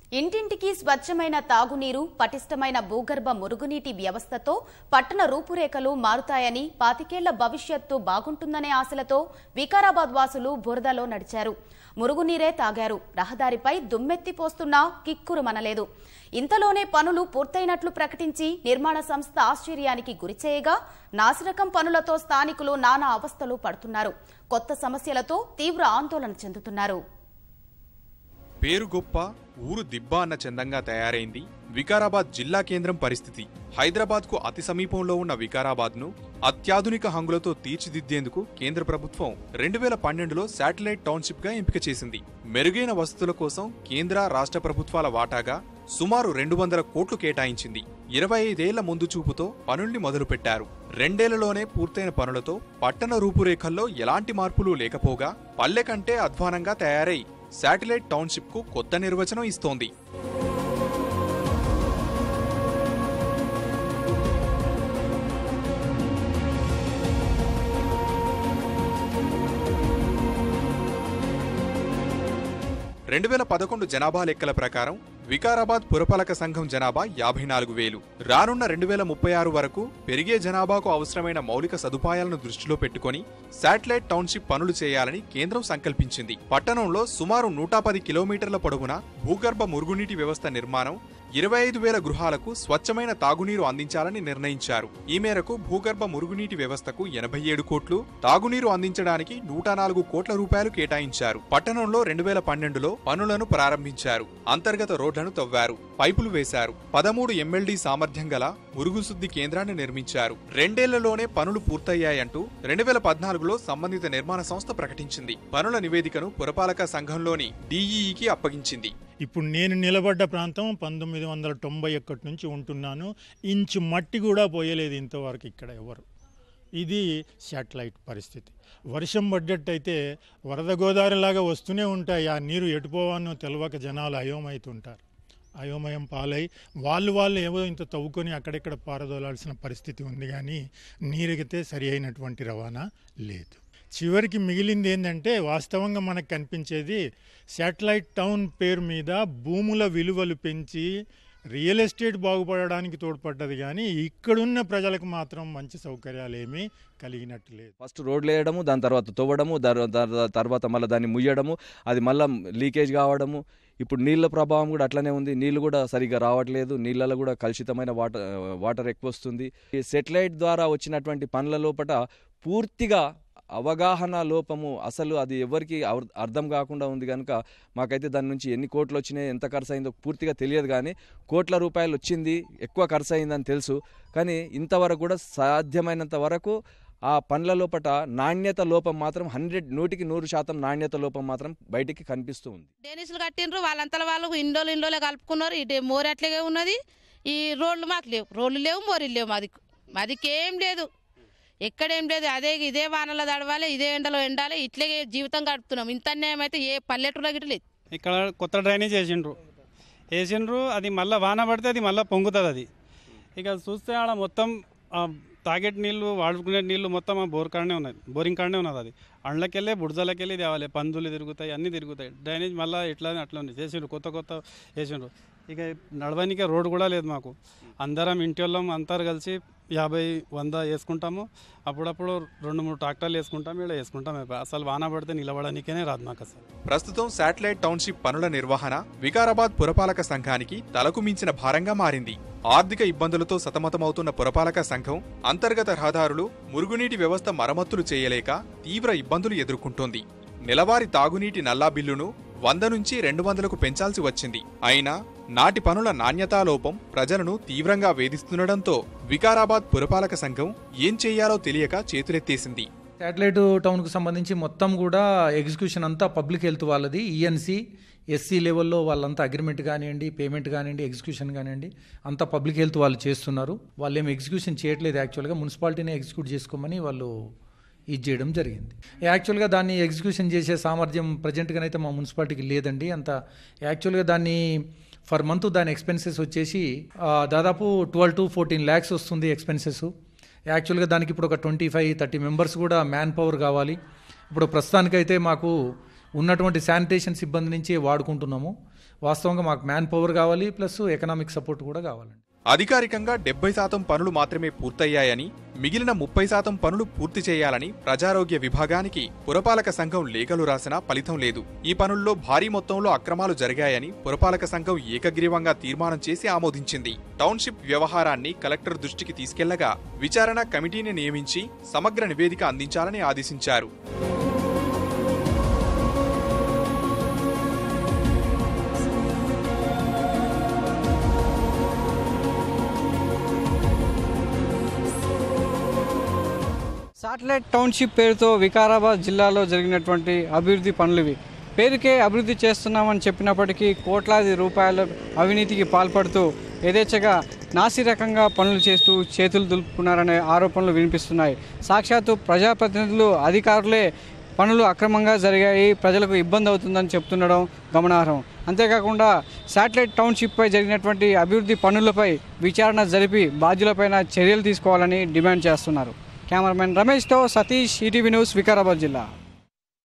ఇంటింటికి స్వచ్ఛమైన తాగునీరు పటిష్టమైన భూగర్భ మురుగునీటి వ్యవస్థతో పట్టణ రూపురేఖలు మారుతాయని పాతికేళ్ల భవిష్యత్తు బాగుంటుందనే ఆశలతో వికారాబాద్ వాసులు బురదలో నడిచారు మురుగునీరే తాగారు రహదారిపై దుమ్మెత్తి పోస్తున్నా కిక్కురు మనలేదు ఇంతలోనే పనులు పూర్తయినట్లు ప్రకటించి నిర్మాణ సంస్థ ఆశ్చర్యానికి గురిచేయగా నాసిరకం పనులతో స్థానికులు నానా అవస్థలు పడుతున్నారు కొత్త సమస్యలతో తీవ్ర ఆందోళన చెందుతున్నారు పేరు గొప్ప ఊరు దిబ్బ అన్న చందంగా తయారైంది వికారాబాద్ జిల్లా కేంద్రం పరిస్థితి హైదరాబాద్ కు అతి సమీపంలో ఉన్న వికారాబాద్ ను అత్యాధునిక హంగులతో తీర్చిదిద్దేందుకు కేంద్ర ప్రభుత్వం రెండు వేల పన్నెండులో శాటిలైట్ టౌన్షిప్ గా ఎంపిక చేసింది మెరుగైన వసతుల కోసం కేంద్ర రాష్ట్ర ప్రభుత్వాల వాటాగా సుమారు రెండు వందల కోట్లు కేటాయించింది ఇరవై ఐదేళ్ల ముందు చూపుతో పనుల్ని మొదలుపెట్టారు రెండేళ్లలోనే పూర్తయిన పనులతో పట్టణ రూపురేఖల్లో ఎలాంటి మార్పులు లేకపోగా పల్లె కంటే అధ్వానంగా తయారై శాటిలైట్ టౌన్షిప్ కు కొత్త నిర్వచనం ఇస్తోంది రెండు వేల పదకొండు జనాభా లెక్కల ప్రకారం వికారాబాద్ పురపాలక సంఘం జనాభా యాభై నాలుగు వేలు రానున్న రెండు వేల ముప్పై ఆరు వరకు పెరిగే జనాభాకు అవసరమైన మౌలిక సదుపాయాలను దృష్టిలో పెట్టుకొని శాటిలైట్ టౌన్షిప్ పనులు చేయాలని కేంద్రం సంకల్పించింది పట్టణంలో సుమారు నూట పది కిలోమీటర్ల పొడవున భూగర్భ మురుగునీటి వ్యవస్థ నిర్మాణం ఇరవై ఐదు వేల గృహాలకు స్వచ్ఛమైన తాగునీరు అందించాలని నిర్ణయించారు ఈ మేరకు భూగర్భ మురుగునీటి వ్యవస్థకు ఎనభై ఏడు కోట్లు తాగునీరు అందించడానికి నూట నాలుగు కోట్ల రూపాయలు కేటాయించారు పట్టణంలో రెండు వేల పన్నెండులో పనులను ప్రారంభించారు అంతర్గత రోడ్లను తవ్వారు పైపులు వేశారు పదమూడు ఎమ్మెల్డీ సామర్థ్యం గల మురుగుశుద్ధి కేంద్రాన్ని నిర్మించారు రెండేళ్లలోనే పనులు పూర్తయ్యాయంటూ రెండు వేల పద్నాలుగులో సంబంధిత నిర్మాణ సంస్థ ప్రకటించింది పనుల నివేదికను పురపాలక సంఘంలోని డీఈఈకి అప్పగించింది ఇప్పుడు నేను నిలబడ్డ ప్రాంతం పంతొమ్మిది వందల తొంభై ఒకటి నుంచి ఉంటున్నాను ఇంచు మట్టి కూడా పోయలేదు ఇంతవరకు ఇక్కడ ఎవరు ఇది శాటిలైట్ పరిస్థితి వర్షం పడ్డట్టయితే వరద గోదావరిలాగా వస్తూనే ఉంటాయి ఆ నీరు ఎటుపోవానో తెలియక జనాలు అయోమవుతుంటారు అయోమయం పాలై వాళ్ళు వాళ్ళు ఏవో ఇంత తవ్వుకొని అక్కడెక్కడ పారదోలాల్సిన పరిస్థితి ఉంది కానీ నీరుగితే సరి అయినటువంటి రవాణా లేదు చివరికి మిగిలింది ఏంటంటే వాస్తవంగా మనకు కనిపించేది శాటిలైట్ టౌన్ పేరు మీద భూముల విలువలు పెంచి రియల్ ఎస్టేట్ బాగుపడడానికి తోడ్పడ్డది కానీ ఇక్కడున్న ప్రజలకు మాత్రం మంచి సౌకర్యాలు ఏమీ కలిగినట్టు లేదు ఫస్ట్ రోడ్లు వేయడము దాని తర్వాత తవ్వడము దాని దాని తర్వాత మళ్ళీ దాన్ని ముయ్యడము అది మళ్ళీ లీకేజ్ కావడము ఇప్పుడు నీళ్ళ ప్రభావం కూడా అట్లనే ఉంది నీళ్లు కూడా సరిగ్గా రావట్లేదు నీళ్ళలో కూడా కలుషితమైన వాటర్ వాటర్ ఎక్కువ వస్తుంది ఈ సెటిలైట్ ద్వారా వచ్చినటువంటి పనుల లోపల పూర్తిగా అవగాహన లోపము అసలు అది ఎవరికి అర్- అర్థం కాకుండా ఉంది కనుక మాకైతే దాని నుంచి ఎన్ని కోట్లు వచ్చినాయి ఎంత ఖర్చు అయిందో పూర్తిగా తెలియదు కానీ కోట్ల రూపాయలు వచ్చింది ఎక్కువ ఖర్చు అయిందని తెలుసు కానీ ఇంతవరకు కూడా సాధ్యమైనంత వరకు ఆ పండ్ల లోపట నాణ్యత లోపం మాత్రం హండ్రెడ్ నూటికి నూరు శాతం నాణ్యత లోపం మాత్రం బయటికి కనిపిస్తూ ఉంది డేనిస్లు కట్టిండ్రు వాళ్ళంతల వాళ్ళు ఇండోలు ఇండోలే కలుపుకున్నారు ఇటు మోరి అట్లాగే ఉన్నది ఈ రోడ్లు మాకు లేవు రోడ్లు లేవు మోరీలు లేవు మాది మాదికేం లేదు ఎక్కడేం లేదు అదే ఇదే వానలో తడవాలి ఇదే ఎండలో ఎండాలి ఇట్లే జీవితం గడుపుతున్నాం ఇంత అన్యాయం అయితే ఏ పల్లెటూరులో గిట్ల లేదు ఇక్కడ కొత్త డ్రైనేజ్ వేసిండ్రు వేసిండ్రు అది మళ్ళీ వాన పడితే అది మళ్ళీ పొంగుతుంది అది ఇక చూస్తే ఆడ మొత్తం ఆ తాగేటి నీళ్ళు వాడుకునే నీళ్ళు మొత్తం ఆ బోర్ కాడనే ఉన్నది బోరింగ్ కాడనే ఉన్నది అది అండ్లకెళ్ళే బుడజలకెళ్ళి తేవాలి పందులు తిరుగుతాయి అన్నీ తిరుగుతాయి డ్రైనేజ్ మళ్ళీ ఇట్లా అట్లా ఉంది చేసిండ్రు కొత్త కొత్త వేసిండ్రు ఇక నడవనికే రోడ్డు కూడా లేదు మాకు అందరం ఇంటి వాళ్ళం అందరు కలిసి యాభై వంద వేసుకుంటాము అప్పుడప్పుడు రెండు మూడు ట్రాక్టర్లు వేసుకుంటాం ఇక్కడ వేసుకుంటాం అసలు వాన పడితే నిలబడడానికే రాదు మాకు అసలు ప్రస్తుతం శాటిలైట్ టౌన్షిప్ పనుల నిర్వహణ వికారాబాద్ పురపాలక సంఘానికి తలకు మించిన భారంగా మారింది ఆర్థిక ఇబ్బందులతో సతమతమవుతున్న పురపాలక సంఘం అంతర్గత రహదారులు మురుగునీటి వ్యవస్థ మరమ్మతులు చేయలేక తీవ్ర ఇబ్బందులు ఎదుర్కొంటోంది నెలవారీ తాగునీటి నల్లా బిల్లును వంద నుంచి రెండు వందలకు పెంచాల్సి వచ్చింది అయినా నాటి పనుల నాణ్యతా లోపం ప్రజలను తీవ్రంగా వేధిస్తుండటంతో వికారాబాద్ పురపాలక సంఘం ఏం చెయ్యాలో తెలియక చేతులెత్తేసింది శాటిలైట్ టౌన్కు సంబంధించి మొత్తం కూడా ఎగ్జిక్యూషన్ అంతా పబ్లిక్ హెల్త్ వాళ్ళది ఈఎన్సీ ఎస్సీ లెవెల్లో వాళ్ళంతా అగ్రిమెంట్ కానివ్వండి పేమెంట్ కానివ్వండి ఎగ్జిక్యూషన్ కానివ్వండి అంతా పబ్లిక్ హెల్త్ వాళ్ళు చేస్తున్నారు వాళ్ళు ఏం ఎగ్జిక్యూషన్ చేయట్లేదు యాక్చువల్గా మున్సిపాలిటీనే ఎగ్జిక్యూట్ చేసుకోమని వాళ్ళు ఇది చేయడం జరిగింది యాక్చువల్గా దాన్ని ఎగ్జిక్యూషన్ చేసే సామర్థ్యం ప్రజెంట్గానైతే మా మున్సిపాలిటీకి లేదండి అంత యాక్చువల్గా దాన్ని ఫర్ మంత్ దాని ఎక్స్పెన్సెస్ వచ్చేసి ఆ, దాదాపు ట్వెల్వ్ టు ఫోర్టీన్ ల్యాక్స్ వస్తుంది ఎక్స్పెన్సెస్ యాక్చువల్గా దానికి ఇప్పుడు ఒక ట్వంటీ ఫైవ్ థర్టీ మెంబర్స్ కూడా మ్యాన్ పవర్ కావాలి ఇప్పుడు ప్రస్తుతానికైతే మాకు ఉన్నటువంటి శానిటేషన్ సిబ్బంది నుంచి వాడుకుంటున్నాము వాస్తవంగా మాకు మ్యాన్ పవర్ కావాలి ప్లస్ ఎకనామిక్ సపోర్ట్ కూడా కావాలండి అధికారికంగా డెబ్బై శాతం పనులు మాత్రమే పూర్తయ్యాయని మిగిలిన ముప్పై శాతం పనులు పూర్తి చేయాలని ప్రజారోగ్య విభాగానికి పురపాలక సంఘం లేఖలు రాసినా ఫలితం లేదు ఈ పనుల్లో భారీ మొత్తంలో అక్రమాలు జరిగాయని పురపాలక సంఘం ఏకగ్రీవంగా తీర్మానం చేసి ఆమోదించింది టౌన్షిప్ వ్యవహారాన్ని కలెక్టర్ దృష్టికి తీసుకెళ్లగా విచారణ కమిటీని నియమించి సమగ్ర నివేదిక అందించాలని ఆదేశించారు శాటిలైట్ టౌన్షిప్ పేరుతో వికారాబాద్ జిల్లాలో జరిగినటువంటి అభివృద్ధి పనులు ఇవి పేరుకే అభివృద్ధి చేస్తున్నామని చెప్పినప్పటికీ కోట్లాది రూపాయల అవినీతికి పాల్పడుతూ యథేచ్ఛగా నాసిరకంగా పనులు చేస్తూ చేతులు దులుపుకున్నారనే ఆరోపణలు వినిపిస్తున్నాయి సాక్షాత్తు ప్రజాప్రతినిధులు అధికారులే పనులు అక్రమంగా జరిగాయి ప్రజలకు ఇబ్బంది అవుతుందని చెప్తుండడం గమనార్హం అంతేకాకుండా శాటిలైట్ టౌన్షిప్పై జరిగినటువంటి అభివృద్ధి పనులపై విచారణ జరిపి బాధ్యులపైన చర్యలు తీసుకోవాలని డిమాండ్ చేస్తున్నారు కెమెరామెన్ రమేష్తో సతీష్ ఈటీవీ న్యూస్ వికారాబాద్ జిల్లా